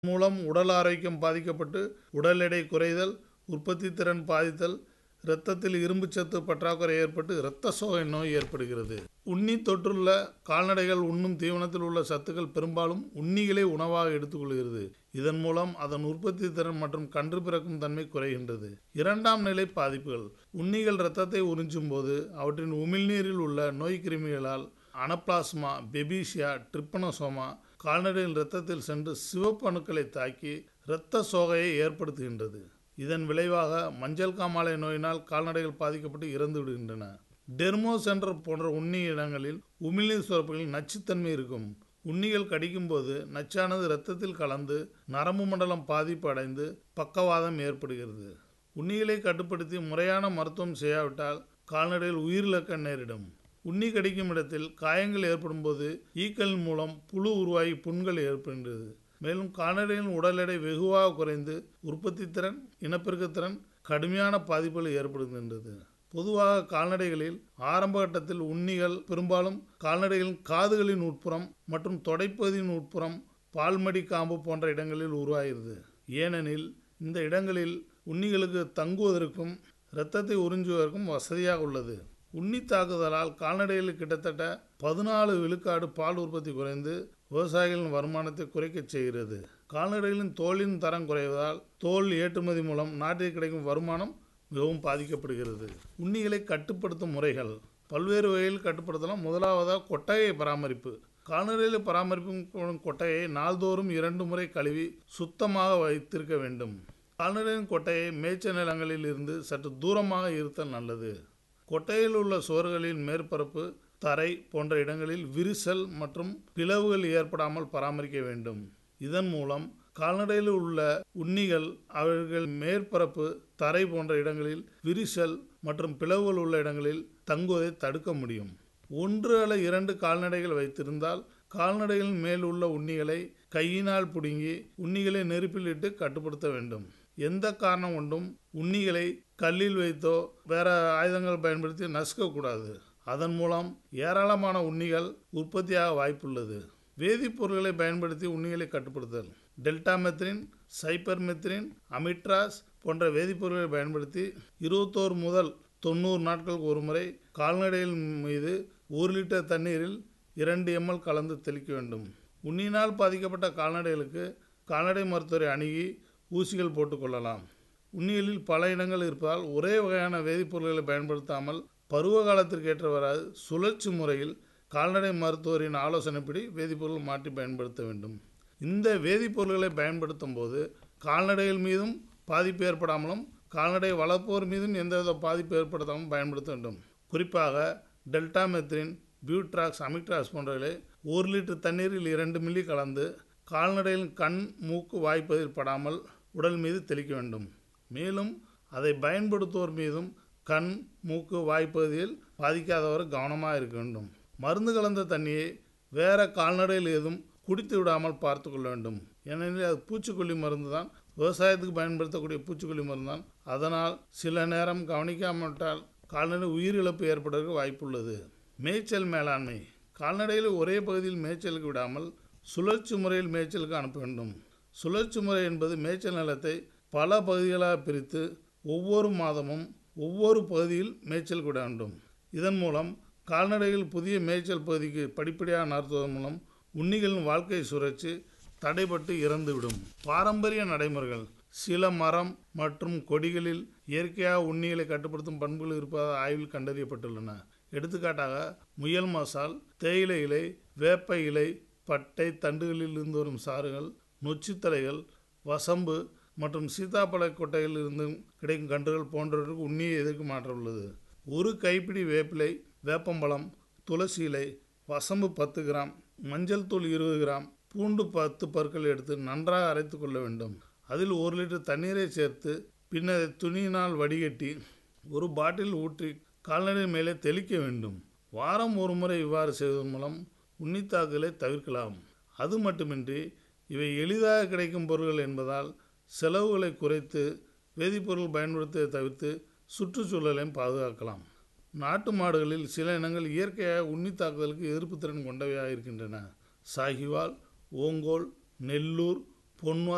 மூலம் உடல் ஆரோக்கியம் பாதிக்கப்பட்டு உடல் எடை குறைதல் உற்பத்தி திறன் பாதித்தல் இரத்தத்தில் இரும்புச்சத்து பற்றாக்குறை ஏற்பட்டு இரத்த சோகை நோய் ஏற்படுகிறது உண்ணி தொற்றுள்ள கால்நடைகள் உண்ணும் தீவனத்தில் உள்ள சத்துக்கள் பெரும்பாலும் உண்ணிகளை உணவாக எடுத்துக்கொள்கிறது இதன் மூலம் அதன் உற்பத்தி திறன் மற்றும் கன்று பிறக்கும் தன்மை குறைகின்றது இரண்டாம் நிலை பாதிப்புகள் உண்ணிகள் இரத்தத்தை உறிஞ்சும் போது அவற்றின் உமிழ்நீரில் உள்ள நோய் கிருமிகளால் அனப்ளாஸ்மா பெபிசியா ட்ரிப்பனோசோமா கால்நடையின் இரத்தத்தில் சென்று சிவப்பு அணுக்களை தாக்கி இரத்த சோகையை ஏற்படுத்துகின்றது இதன் விளைவாக மஞ்சள் காமாலை நோயினால் கால்நடைகள் பாதிக்கப்பட்டு இறந்து விடுகின்றன டெர்மோ சென்டர் போன்ற உண்ணி இடங்களில் உமிழ்நீர் சுரப்புகளில் நச்சுத்தன்மை இருக்கும் உண்ணிகள் கடிக்கும்போது நச்சானது இரத்தத்தில் கலந்து நரம்பு மண்டலம் பாதிப்பு அடைந்து பக்கவாதம் ஏற்படுகிறது உண்ணிகளை கட்டுப்படுத்தி முறையான மருத்துவம் செய்யாவிட்டால் கால்நடைகள் உயிரிழக்க நேரிடும் உண்ணி கடிக்கும் இடத்தில் காயங்கள் ஏற்படும் போது ஈக்களின் மூலம் புழு உருவாகி புண்கள் ஏற்படுகின்றது மேலும் கால்நடைகளின் உடல் எடை வெகுவாக குறைந்து உற்பத்தி திறன் இனப்பெருக்கத்திறன் கடுமையான பாதிப்புகள் ஏற்படுகின்றது பொதுவாக கால்நடைகளில் ஆரம்ப கட்டத்தில் உண்ணிகள் பெரும்பாலும் கால்நடைகளின் காதுகளின் உட்புறம் மற்றும் தொடைப்பகுதியின் உட்புறம் பால்மடி காம்பு போன்ற இடங்களில் உருவாகிறது ஏனெனில் இந்த இடங்களில் உண்ணிகளுக்கு தங்குவதற்கும் இரத்தத்தை உறிஞ்சுவதற்கும் வசதியாக உள்ளது உண்ணி தாக்குதலால் கால்நடைகளுக்கு கிட்டத்தட்ட பதினாலு விழுக்காடு பால் உற்பத்தி குறைந்து விவசாயிகளின் வருமானத்தை குறைக்கச் செய்கிறது கால்நடைகளின் தோலின் தரம் குறைவதால் தோல் ஏற்றுமதி மூலம் நாட்டில் கிடைக்கும் வருமானம் மிகவும் பாதிக்கப்படுகிறது உண்ணிகளை கட்டுப்படுத்தும் முறைகள் பல்வேறு வகையில் கட்டுப்படுத்தலாம் முதலாவதாக கொட்டகை பராமரிப்பு கால்நடையில் பராமரிப்பும் கொட்டையை நாள்தோறும் இரண்டு முறை கழுவி சுத்தமாக வைத்திருக்க வேண்டும் கால்நடையின் கொட்டையை மேய்ச்சல் நிலங்களில் இருந்து சற்று தூரமாக இருத்தல் நல்லது கொட்டையில் உள்ள சுவர்களின் மேற்பரப்பு தரை போன்ற இடங்களில் விரிசல் மற்றும் பிளவுகள் ஏற்படாமல் பராமரிக்க வேண்டும் இதன் மூலம் கால்நடையில் உள்ள உண்ணிகள் அவர்கள் மேற்பரப்பு தரை போன்ற இடங்களில் விரிசல் மற்றும் பிளவுகள் உள்ள இடங்களில் தங்குவதை தடுக்க முடியும் ஒன்று அல்ல இரண்டு கால்நடைகள் வைத்திருந்தால் கால்நடைகளின் மேல் உள்ள உண்ணிகளை கையினால் பிடுங்கி உண்ணிகளை நெருப்பில் இட்டு கட்டுப்படுத்த வேண்டும் எந்த காரணம் கொண்டும் உண்ணிகளை கல்லில் வைத்தோ வேற ஆயுதங்கள் பயன்படுத்தி நசுக்கக்கூடாது அதன் மூலம் ஏராளமான உண்ணிகள் உற்பத்தியாக வாய்ப்புள்ளது வேதிப்பொருட்களை பயன்படுத்தி உண்ணிகளை கட்டுப்படுத்தல் டெல்டாமெத்ரின் சைப்பர்மெத்ரின் அமிட்ராஸ் போன்ற வேதிப்பொருட்களை பயன்படுத்தி இருபத்தோரு முதல் தொண்ணூறு நாட்களுக்கு ஒரு முறை கால்நடைகள் மீது ஒரு லிட்டர் தண்ணீரில் இரண்டு எம்எல் கலந்து தெளிக்க வேண்டும் உண்ணினால் பாதிக்கப்பட்ட கால்நடைகளுக்கு கால்நடை மருத்துவரை அணுகி ஊசிகள் போட்டுக்கொள்ளலாம் உண்ணிகளில் பல இனங்கள் இருப்பதால் ஒரே வகையான வேதிப்பொருட்களை பயன்படுத்தாமல் பருவ காலத்திற்கு ஏற்றவராது சுழற்சி முறையில் கால்நடை மருத்துவரின் ஆலோசனைப்படி வேதிப்பொருள் மாற்றி பயன்படுத்த வேண்டும் இந்த வேதிப்பொருட்களை பயன்படுத்தும் போது கால்நடைகள் மீதும் பாதிப்பு ஏற்படாமலும் கால்நடை வளர்ப்போர் மீதும் எந்தவித பாதிப்பு ஏற்படுத்தாமல் பயன்படுத்த வேண்டும் குறிப்பாக டெல்டாமெத்ரின் பியூட்ராக்ஸ் அமிட்ராக்ஸ் போன்றவை ஒரு லிட்டர் தண்ணீரில் இரண்டு மில்லி கலந்து கால்நடைகளின் கண் மூக்கு வாய்ப்பதில் படாமல் உடல் மீது தெளிக்க வேண்டும் மேலும் அதை பயன்படுத்துவோர் மீதும் கண் மூக்கு வாய்ப்பகுதியில் பாதிக்காதவர் கவனமாக இருக்க வேண்டும் மருந்து கலந்த தண்ணியை வேற கால்நடையில் ஏதும் குடித்து விடாமல் பார்த்து கொள்ள வேண்டும் ஏனெனில் அது பூச்சிக்கொல்லி மருந்து தான் விவசாயத்துக்கு பயன்படுத்தக்கூடிய பூச்சிக்கொல்லி மருந்து தான் அதனால் சில நேரம் கவனிக்காமட்டால் கால்நடை உயிரிழப்பு ஏற்படுவதற்கு வாய்ப்புள்ளது மேய்ச்சல் மேலாண்மை கால்நடையில் ஒரே பகுதியில் மேய்ச்சலுக்கு விடாமல் சுழற்சி முறையில் மேய்ச்சலுக்கு அனுப்ப வேண்டும் சுழற்சி முறை என்பது மேய்ச்சல் நிலத்தை பல பகுதிகளாக பிரித்து ஒவ்வொரு மாதமும் ஒவ்வொரு பகுதியில் மேய்ச்சல் விட வேண்டும் இதன் மூலம் கால்நடைகள் புதிய மேய்ச்சல் பகுதிக்கு படிப்படியாக நகர்த்துவதன் மூலம் உண்ணிகளின் வாழ்க்கை சுழற்சி தடைபட்டு இறந்துவிடும் பாரம்பரிய நடைமுறைகள் சில மரம் மற்றும் கொடிகளில் இயற்கையாக உண்ணிகளை கட்டுப்படுத்தும் பண்புகள் இருப்பதாக ஆய்வில் கண்டறியப்பட்டுள்ளன எடுத்துக்காட்டாக முயல் மசால் தேயிலை இலை வேப்ப இலை பட்டை தண்டுகளில் இருந்து வரும் சாறுகள் நொச்சித்தலைகள் வசம்பு மற்றும் சீதாப்பழ கொட்டையில் இருந்து கிடைக்கும் கன்றுகள் போன்றவற்றுக்கு உண்ணியை எதிர்க்கு மாற்ற உள்ளது ஒரு கைப்பிடி வேப்பிலை வேப்பம்பழம் துளசி இலை வசம்பு பத்து கிராம் மஞ்சள் தூள் இருபது கிராம் பூண்டு பத்து பற்கள் எடுத்து நன்றாக அரைத்து கொள்ள வேண்டும் அதில் ஒரு லிட்டர் தண்ணீரை சேர்த்து பின்னர் துணியினால் வடிகட்டி ஒரு பாட்டில் ஊற்றி கால்நடை மேலே தெளிக்க வேண்டும் வாரம் ஒரு முறை இவ்வாறு செய்வதன் மூலம் உன்னித்தாக்குதலை தவிர்க்கலாம் அது மட்டுமின்றி இவை எளிதாக கிடைக்கும் பொருட்கள் என்பதால் செலவுகளை குறைத்து வேதிப்பொருள் பயன்படுத்துவதை தவிர்த்து சுற்றுச்சூழலையும் பாதுகாக்கலாம் நாட்டு மாடுகளில் சில இனங்கள் இயற்கையாக உண்ணி தாக்குதலுக்கு எதிர்ப்பு திறன் கொண்டவையாக இருக்கின்றன சாகிவால் ஓங்கோல் நெல்லூர் பொன்வா